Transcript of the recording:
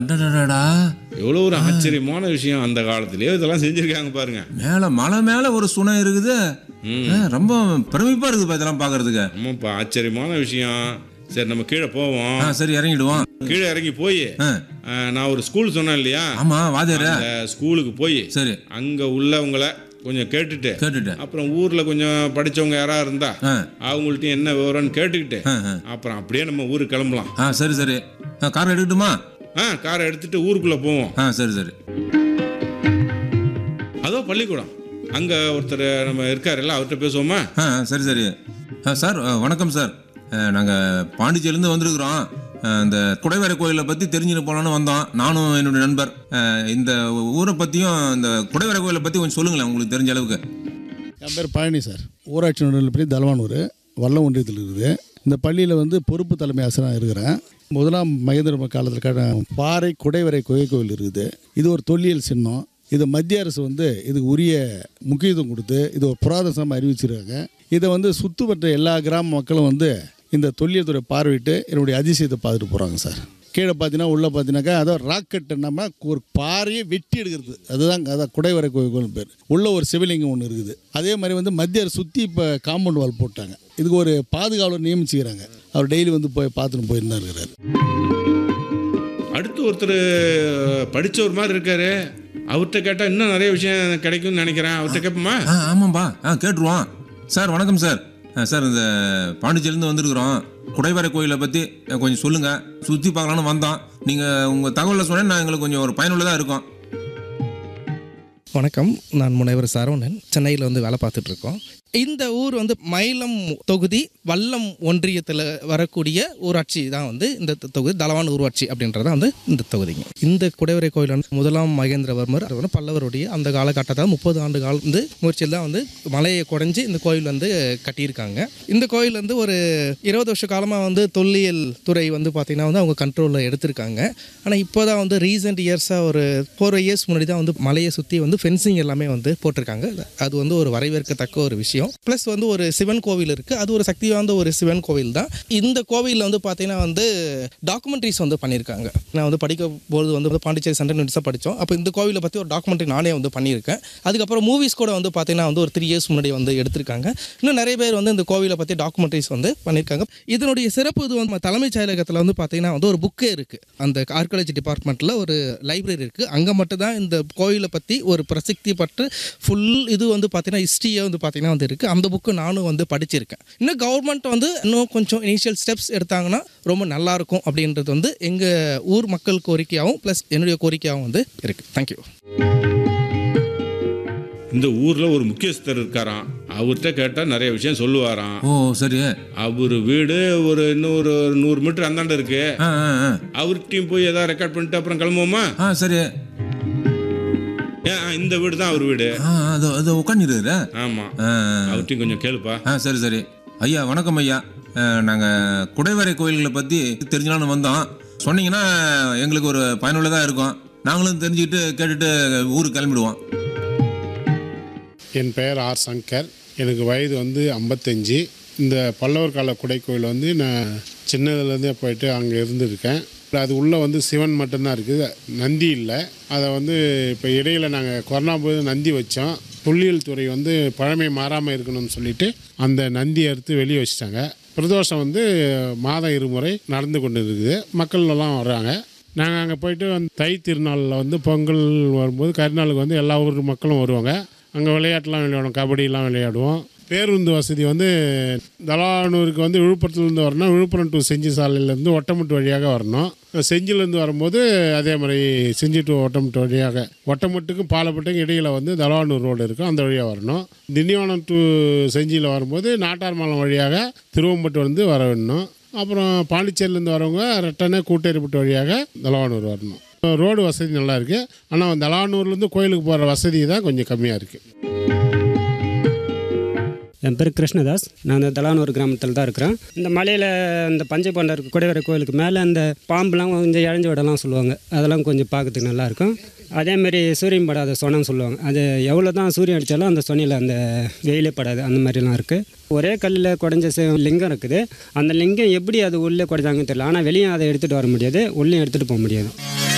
அடடடடா எவ்வளோ ஒரு ஆச்சரியமான விஷயம் அந்த காலத்திலேயே இதெல்லாம் செஞ்சுருக்காங்க பாருங்க மேல மலை மேல ஒரு சுனை இருக்குது ஆ, ரொம்ப பிரமிப்பா இருக்குது இதெல்லாம் பாக்குறதுக்கு ஆமாப்பா ஆச்சரியமான விஷயம் சரி நம்ம கீழே போவோம் ஆ சரி இறங்கிடுவோம் கீழே இறங்கி போய் ஆ, நான் ஒரு ஸ்கூல் சொன்னேன் இல்லையா ஆமா வாத்தியார அந்த ஸ்கூலுக்கு போய் சரி அங்கே உள்ளவங்கள கொஞ்சம் கேட்டுட்டு கேட்டுட்டேன் அப்புறம் ஊரில் கொஞ்சம் படித்தவங்க யாராக இருந்தா ஆ அவங்கள்ட்ட என்ன விவரம்னு கேட்டுக்கிட்டு ஆ, ஆ. அப்புறம் அப்படியே நம்ம ஊருக்கு கிளம்பலாம் ஆ சரி சரி ஆ, கார் எடுக்கட்டுமா ஆ காரை எடுத்துட்டு ஊருக்குள்ளே போவோம் ஆ சரி சரி அதோ பள்ளிக்கூடம் அங்கே ஒருத்தர் நம்ம இருக்காருல்ல அவர்கிட்ட பேசுவோமா ஆ ஆ, சரி சரி ஆ சார் ஆ, வணக்கம் சார் நாங்கள் பாண்டிச்சேரியிலேருந்து வந்திருக்கிறோம் ஆ, இந்த குடைவரை கோயிலை பற்றி தெரிஞ்சுட்டு போகலான்னு வந்தோம் நானும் என்னுடைய நண்பர் ஆ, இந்த ஊரை பற்றியும் இந்த குடைவரை கோயிலை பற்றி கொஞ்சம் சொல்லுங்களேன் உங்களுக்கு தெரிஞ்ச அளவுக்கு என் பேர் பழனி சார் ஊராட்சி நடுநிலைப்பள்ளி தலவானூர் வல்லம் ஒன்றியத்தில் இருக்குது இந்த பள்ளியில் வந்து பொறுப்பு தலைமை ஆசிரியராக இருக்கிறேன் முதலாம் மகேந்திர காலத்தில் கட்ட பாறை குடைவரை குகை கோவில் இருக்குது இது ஒரு தொல்லியல் சின்னம் இது மத்திய அரசு வந்து இதுக்கு உரிய முக்கியத்துவம் கொடுத்து இது ஒரு புராதன சின்னமாக அறிவிச்சிருக்காங்க இதை வந்து சுற்றுப்பட்ட எல்லா கிராம மக்களும் வந்து இந்த தொல்லியல் துறை பார்வையிட்டு என்னுடைய அதிசயத்தை பார்த்துட்டு போகிறாங்க சார் கீழே பார்த்தீங்கன்னா உள்ளே பார்த்தீங்கன்னாக்கா அதான் ராக்கெட் நம்ம ஒரு பாறையை வெட்டி எடுக்கிறது அதுதான் அதான் குடைவரை கோயில் பேர் உள்ள ஒரு சிவலிங்கம் ஒன்று இருக்குது அதே மாதிரி வந்து மத்திய அரசு சுற்றி இப்போ காம்பவுண்ட் வால் போட்டாங்க இதுக்கு ஒரு பாதுகாவலர் நியமிச்சுக்கிறாங்க அவர் டெய்லி வந்து போய் பார்த்துட்டு போயிருந்தா இருக்கிறாரு அடுத்து ஒருத்தர் படிச்சவர் மாதிரி இருக்காரு அவர்கிட்ட கேட்டால் இன்னும் நிறைய விஷயம் கிடைக்கும்னு நினைக்கிறேன் அவர்கிட்ட கேட்போமா ஆ ஆமாம்பா ஆ கேட்டுருவோம் சார் வணக்கம் சார் ஆ, சார் இந்த பாண்டிச்சேரியிலேருந்து வந்திருக்கிறோம் குடைவரை கோயிலை பற்றி கொஞ்சம் சொல்லுங்கள் சுற்றி பார்க்கலான்னு வந்தோம் நீங்கள் உங்கள் தகவலை சொன்னேன் நான் எங்களுக்கு கொஞ்சம் ஒரு பயனுள்ளதாக இருக்கும் வணக்கம் நான் முனைவர் சரவணன் சென்னையில் வந்து வேலை பார்த்துட்டு இருக்கோம் இந்த ஊர் வந்து மயிலம் தொகுதி வல்லம் ஒன்றியத்தில் வரக்கூடிய ஊராட்சி தான் வந்து இந்த தொ- தொகுதி தலவான் ஊராட்சி அப்படின்றது வந்து இந்த தொகுதிங்க இந்த குடைவரை கோயில் வந்து முதலாம் மகேந்திரவர்மர் அவர் வந்து பல்லவருடைய அந்த காலகட்டத்தில் முப்பது ஆண்டு காலம் வந்து முயற்சியில் தான் வந்து மலையை குடைஞ்சி இந்த கோயில் வந்து கட்டியிருக்காங்க இந்த கோயில் வந்து ஒரு இருபது வருஷ காலமாக வந்து தொல்லியல் துறை வந்து பார்த்திங்கன்னா வந்து அவங்க கண்ட்ரோலில் எடுத்திருக்காங்க ஆனால் இப்போ தான் வந்து ரீசெண்ட் இயர்ஸாக ஒரு ஃபோர் இயர்ஸ் முன்னாடி தான் வந்து மலையை சுற்றி வந்து ஃபென்சிங் எல்லாமே வந்து போட்டிருக்காங்க அது வந்து ஒரு வரவேற்கத்தக்க ஒரு விஷயம் ப்ளஸ் வந்து ஒரு சிவன் கோவில் இருக்குது அது ஒரு சக்தி வாய்ந்த ஒரு சிவன் கோவில் தான் இந்த கோவிலில் வந்து பார்த்தீங்கன்னா வந்து டாக்குமெண்ட்ரிஸ் வந்து பண்ணியிருக்காங்க நான் வந்து படிக்க போது வந்து பாண்டிச்சேரி சென்ட்ரல் யூனிவர்சிட்டி படித்தோம் அப்போ இந்த கோவிலை பற்றி ஒரு டாக்குமெண்ட்ரி நானே வந்து பண்ணியிருக்கேன் அதுக்கப்புறம் மூவிஸ் கூட வந்து பார்த்தீங்கன்னா வந்து ஒரு த்ரீ இயர்ஸ் முன்னாடி வந்து எடுத்திருக்காங்க இன்னும் நிறைய பேர் வந்து இந்த கோவிலை பற்றி டாக்குமெண்ட்ரிஸ் வந்து பண்ணியிருக்காங்க இதனுடைய சிறப்பு இது வந்து தலைமைச் செயலகத்தில் வந்து பார்த்தீங்கன்னா வந்து ஒரு புக்கே இருக்குது அந்த ஆர்கியாலஜி டிபார்ட்மெண்ட்டில் ஒரு லைப்ரரி இருக்குது அங்கே மட்டும் தான் இந்த கோவிலை பற்றி ஒரு பிரசித்தி பட்டு ஃபுல் இது வந்து பார்த்தீங்கன்னா ஹிஸ்ட்ரியே வந்து பார்த்தீங்கன்னா வந்து இருக்குது அந்த புக்கு நானும் வந்து படிச்சிருக்கேன் இன்னும் கவர்மெண்ட் வந்து இன்னும் கொஞ்சம் இனிஷியல் ஸ்டெப்ஸ் எடுத்தாங்கன்னா ரொம்ப நல்லா இருக்கும் அப்படின்றது வந்து எங்கள் ஊர் மக்கள் கோரிக்கையாகவும் ப்ளஸ் என்னுடைய கோரிக்கையாகவும் வந்து இருக்குது தேங்க்யூ இந்த ஊரில் ஒரு முக்கியஸ்தர் இருக்காராம் அவர்கிட்ட கேட்டால் நிறைய விஷயம் சொல்லுவாராம் ஓ சரி அவர் வீடு ஒரு இன்னொரு நூறு மீட்டர் அந்தாண்ட இருக்கு ஆ ஆ ஆ அவர்கிட்டயும் போய் ஏதாவது ரெக்கார்ட் பண்ணிட்டு அப்புறம் கிளம்புவோமா ஆ சரி ஏன் ஆ, இந்த வீடு தான் அவர் வீடு ஆ அது அது உட்காந்துருக்குற ஆமாம் ஆ அவர்கிட்டயும் கொஞ்சம் கேளுப்பா ஆ சரி சரி ஐயா வணக்கம் ஐயா நாங்கள் குடைவரை கோயில்களை பற்றி தெரிஞ்சலான்னு வந்தோம் சொன்னீங்கன்னா எங்களுக்கு ஒரு பயனுள்ளதாக இருக்கும் நாங்களும் தெரிஞ்சுக்கிட்டு கேட்டுட்டு ஊருக்கு கிளம்பிடுவோம் என் பெயர் ஆர் சங்கர் எனக்கு வயது வந்து ஐம்பத்தஞ்சு இந்த பல்லவர் கால குடைக்கோயில் வந்து நான் சின்னதுலேருந்தே போயிட்டு அங்கே இருந்திருக்கேன் அது உள்ளே வந்து சிவன் மட்டும்தான் இருக்குது நந்தி இல்லை அதை வந்து இப்போ இடையில நாங்கள் கொரோனா போது நந்தி வச்சோம் தொல்லியல் துறை வந்து பழமை மாறாமல் இருக்கணும்னு சொல்லிட்டு அந்த நந்தியை எடுத்து வெளியே வச்சிட்டாங்க பிரதோஷம் வந்து மாதம் இருமுறை நடந்து கொண்டு இருக்குது மக்கள் எல்லாம் வர்றாங்க நாங்கள் அங்கே போயிட்டு வந்து தை திருநாளில் வந்து பொங்கல் வரும்போது கரிநாளுக்கு வந்து எல்லா ஊர் மக்களும் வருவாங்க அங்கே விளையாட்டுலாம் விளையாடுவோம் கபடிலாம் விளையாடுவோம் பேருந்து வசதி வந்து தலானூருக்கு வந்து விழுப்புரத்துலேருந்து வரணும் விழுப்புரம் டு செஞ்சி சாலையிலேருந்து ஒட்டமுட்டு வழியாக வரணும் செஞ்சிலேருந்து வரும்போது அதே மாதிரி செஞ்சி டு ஒட்டமுட்டு வழியாக ஒட்டமுட்டுக்கும் பாலப்பட்டுக்கும் இடையில் வந்து தலானூர் ரோடு இருக்கும் அந்த வழியாக வரணும் திண்டிவனம் டு செஞ்சியில் வரும்போது நாட்டார்மலம் வழியாக திருவம்பட்டு வந்து வர வேணும் அப்புறம் பாண்டிச்சேரியிலேருந்து வரவங்க ரெட்டனே கூட்டேரிப்பட்டு வழியாக தலவானூர் வரணும் ரோடு வசதி நல்லா இருக்குது ஆனால் தலானூர்லேருந்து கோயிலுக்கு போகிற வசதி தான் கொஞ்சம் கம்மியாக இருக்குது என் பேர் கிருஷ்ணதாஸ் நான் இந்த தலானூர் கிராமத்தில் தான் இருக்கிறேன் இந்த மலையில் இந்த பஞ்சை பண்டர் குடைவரை கோயிலுக்கு மேலே அந்த பாம்புலாம் கொஞ்சம் இழஞ்ச விடலாம் சொல்லுவாங்க அதெல்லாம் கொஞ்சம் பார்க்கறதுக்கு நல்லாயிருக்கும் அதேமாரி சூரியன் படாத சொனன்னு சொல்லுவாங்க அது எவ்வளோ தான் சூரியன் அடித்தாலும் அந்த சொன்னையில் அந்த வெயிலே படாது அந்த மாதிரிலாம் இருக்குது ஒரே கல்லில் குடஞ்ச சி- லிங்கம் இருக்குது அந்த லிங்கம் எப்படி அது உள்ளே குடைஞ்சாங்கன்னு தெரியல ஆனால் வெளியே அதை எடுத்துகிட்டு வர முடியாது உள்ளே எடுத்துகிட்டு போக முடியாது